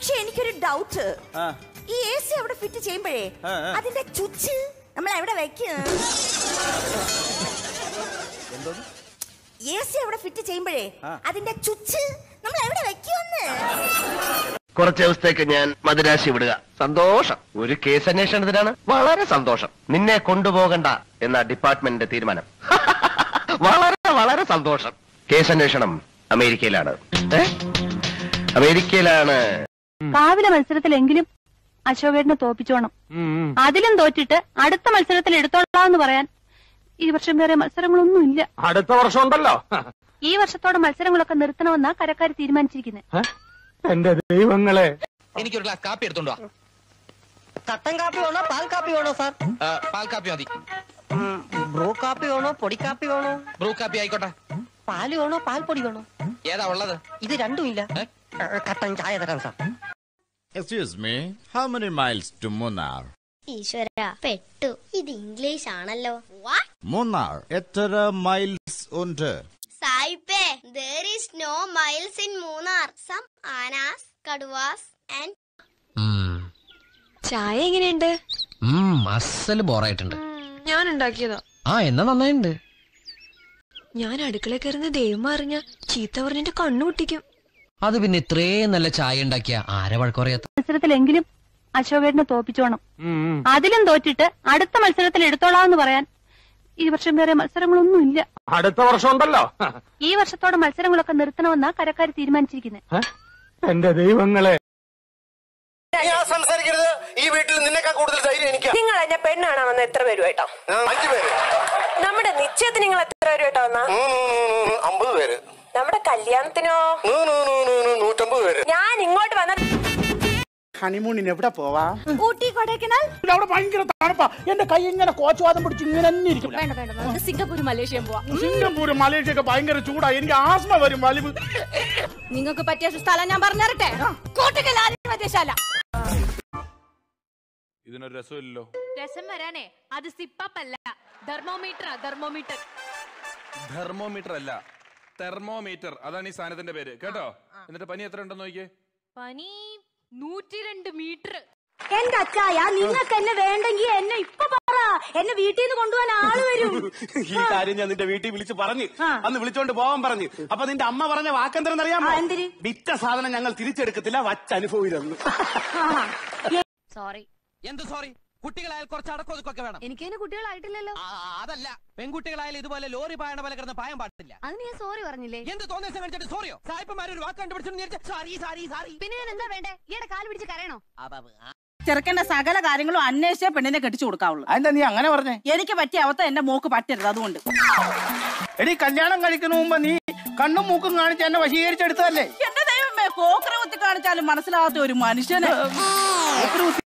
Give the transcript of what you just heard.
പക്ഷെ എനിക്കൊരു ഡൗട്ട് ആ. ഈ എ സി അവിടെ ഫിറ്റ് ചെയ്യുമ്പോഴേ ആ, ആ. അതിന്റെ ചുച്ച് നമ്മൾ എവിടെ വെക്കും എ സി അവിടെ ഫിറ്റ് ചെയ്യുമ്പോഴേ ആ. അതിന്റെ ചുച്ച് നമ്മൾ എവിടെ വെക്കുമെന്ന് കുറച്ച് ദിവസത്തേക്ക് ഞാൻ മദിരാശി വിടുക സന്തോഷം ഒരു കേസ് അന്വേഷണത്തിനാണ് വളരെ സന്തോഷം നിന്നെ കൊണ്ടുപോകണ്ട എന്ന ഡിപ്പാർട്ട്മെന്റിന്റെ തീരുമാനം വളരെ വളരെ സന്തോഷം കേസ് അന്വേഷണം അമേരിക്കയിലാണ് ഏ? അമേരിക്കയിലാണ് കാവിലെ മത്സരത്തിലെങ്കിലും അശോകേട്ടനെ തോപ്പിച്ചോണം അതിലും തോറ്റിട്ട് അടുത്ത മത്സരത്തിൽ എടുത്തോളാന്ന് പറയാൻ ഈ വർഷം വേറെ മത്സരങ്ങളൊന്നുമില്ല അടുത്ത വർഷം ഉണ്ടല്ലോ ഈ വർഷത്തോടെ മത്സരങ്ങളൊക്കെ നിർത്തണമെന്നാ കരക്കാർ തീരുമാനിച്ചിരിക്കുന്നത് എന്റെ ദൈവങ്ങളെ എനിക്കൊരു ഗ്ലാസ് കാപ്പി എടുത്തോണ്ട് വാ കട്ടൻ കാപ്പി വേണോ പാൽ കാപ്പി വേണോ സാർ ആ, പാൽ കാപ്പി മതി ബ്രൂ കാപ്പി വേണോ പൊടി കാപ്പി വേണോ ബ്രൂ കാപ്പി ആയിക്കോട്ടെ പാല് വേണോ പാൽപ്പൊടി വേണോ ഏതാ ഉള്ളത് ഇത് രണ്ടും ഇല്ല ഏ? കട്ടൻ ചായ തരാം sir Excuse me, how many miles to Munnar? ഈശ്വര പെട്ടു ഇത് ഇംഗ്ലീഷ് ആണല്ലോ Munnar, എത്ര miles ഉണ്ട് സായിപ്പേ there is no miles in Munnar some ആനാസ് കടുവാസ് and ചായ എങ്ങനെയുണ്ട് അസല് ബോറായിട്ടുണ്ട് ഞാൻ ഉണ്ടാക്കിയതാ ആ എന്നാ നന്നായിട്ടുണ്ട് ഞാൻ അടുക്കള കയറുന്ന ദൈവം അറിഞ്ഞ ചീത്ത പറഞ്ഞെന്റെ കണ്ണു പൊട്ടിക്കും അത് പിന്നെ ഇത്രയും നല്ല ചായ ഉണ്ടാക്കിയ ആരെ വഴക്കുറയാത്ത മത്സരത്തിലെങ്കിലും അശോകേട്ടനെ തോപ്പിച്ചോണം അതിലും തോറ്റിട്ട് അടുത്ത മത്സരത്തിൽ എടുത്തോളാന്ന് പറയാൻ ഈ വർഷം വേറെ മത്സരങ്ങളൊന്നുമില്ല അടുത്ത വർഷം ഉണ്ടല്ലോ ഈ വർഷത്തോടെ മത്സരങ്ങളൊക്കെ നിർത്തണമെന്നാ കരക്കാർ തീരുമാനിച്ചിരിക്കുന്നത് എന്റെ ദൈവങ്ങളെ സംസാരിക്കരുത് ഈ വീട്ടിൽ നിന്നെക്കാൾ കൂടുതൽ ധൈര്യം എനിക്ക് നിങ്ങൾ എന്നെ പെണ്ണാണോ വന്ന എത്ര പേരുമായിട്ടോ അഞ്ചു പേര് നമ്മുടെ നിശ്ചയത്തിന് നിങ്ങൾ എത്ര പേരുമായിട്ടോ വന്നാ അമ്പത് പേര് നമ്മുടെ കല്യാണത്തിനോ നൂറ്റമ്പത് പേര് ഞാൻ ഇങ്ങോട്ട് വന്ന ഹണിമൂണിന് എവിടെ പോവാ ഊട്ടി കൊടൈക്കനാൽ അവിടെ ഭയങ്കര തണുപ്പാ എന്റെ കൈ ഇങ്ങനെ കോച്ചുവാദം പിടിച്ച് ഇങ്ങനെ തന്നെ ഇരിക്കും വേണ്ട വേണ്ട നമുക്ക് സിംഗപ്പൂർ മലേഷ്യ പോവാം സിംഗപ്പൂർ മലേഷ്യ ഒക്കെ ഭയങ്കര ചൂടാ എനിക്ക് ആസ്മ വരും വലിവ് നിങ്ങൾക്ക് പറ്റിയ സ്ഥലം ഞാൻ പറഞ്ഞുതരട്ടെ കോട്ടക്കൽ ആര്യശാല ഇതിനൊരു രസമില്ലല്ലോ രസം വരാനേ അത് സിപ്പപ്പ് അല്ല തെർമോമീറ്റർ തെർമോമീറ്റർ തെർമോമീറ്റർ അല്ല തെർമോമീറ്റർ അതാണ് ഈ സാധനത്തിന്റെ പേര് കേട്ടോ എന്നിട്ട് പനി എത്ര ഉണ്ടെന്ന് നോക്കിയേ പനി നൂറ്റി രണ്ട് മീറ്റർ എന്റെ അച്ചായ നിങ്ങൾക്ക് എന്നെ വേണ്ടെങ്കിൽ എന്നെ ഇപ്പൊ പറ എന്നെ വീട്ടിൽ നിന്ന് കൊണ്ടുപോകാൻ ആള് വരും ഈ കാര്യം ഞാൻ നിന്റെ വീട്ടിൽ വിളിച്ച് പറഞ്ഞു അന്ന് വിളിച്ചോണ്ട് പോവാൻ പറഞ്ഞു അപ്പൊ നിന്റെ അമ്മ പറഞ്ഞ വാക്കെന്തരെന്നറിയാമോ ആ, എന്തിന്? വിറ്റ സാധനം ഞങ്ങൾ തിരിച്ചെടുക്കത്തില്ല വച്ചനുഭവിക്കുന്നു സോറി എന്ത് സോറി കുട്ടികളായാൽ കുറച്ച് അടക്കൊതുക്കൊക്കെ വേണം എനിക്കതിന് കുട്ടികളായിട്ടില്ലല്ലോ ആ, അതല്ല പെൺകുട്ടികളായാലും ഇതുപോലെ ലോറി പായണ പോലെ കിടന്ന് പായാൻ പാടില്ല അതിന് ഞാൻ സോറി പറഞ്ഞില്ലേ എന്ത് തോന്നിയ കാണിച്ചിട്ട് സോറിയോ സായിപ്പന്മാർ ഒരു വാക്ക് കണ്ടുപിടിച്ചു സോറി സാരി സാരി പിന്നെ ഞാൻ എന്താ വേണ്ടേ ഈയുടെ കാല് പിടിച്ച് കരയണോ ചെറുക്കന്റെ സകല കാര്യങ്ങളും അന്വേഷിച്ചേ പെണ്ണിനെ കെട്ടിച്ചു കൊടുക്കാവുള്ളൂ അതെന്താ നീ അങ്ങനെ പറഞ്ഞേ എനിക്ക് പറ്റിയ അവസ്ഥ എന്റെ മോക്ക് പറ്റരുത് അതുകൊണ്ട് എടി കല്യാണം കഴിക്കുന്ന മുമ്പ് നീ കണ്ണും മൂക്കും കാണിച്ച് എന്നെ വശീകരിച്ചെടുത്തതല്ലേ എന്റെ ദൈവമേ കോക്കറ കുത്തി കാണിച്ചാലും മനസ്സിലാവാത്ത ഒരു മനുഷ്യന്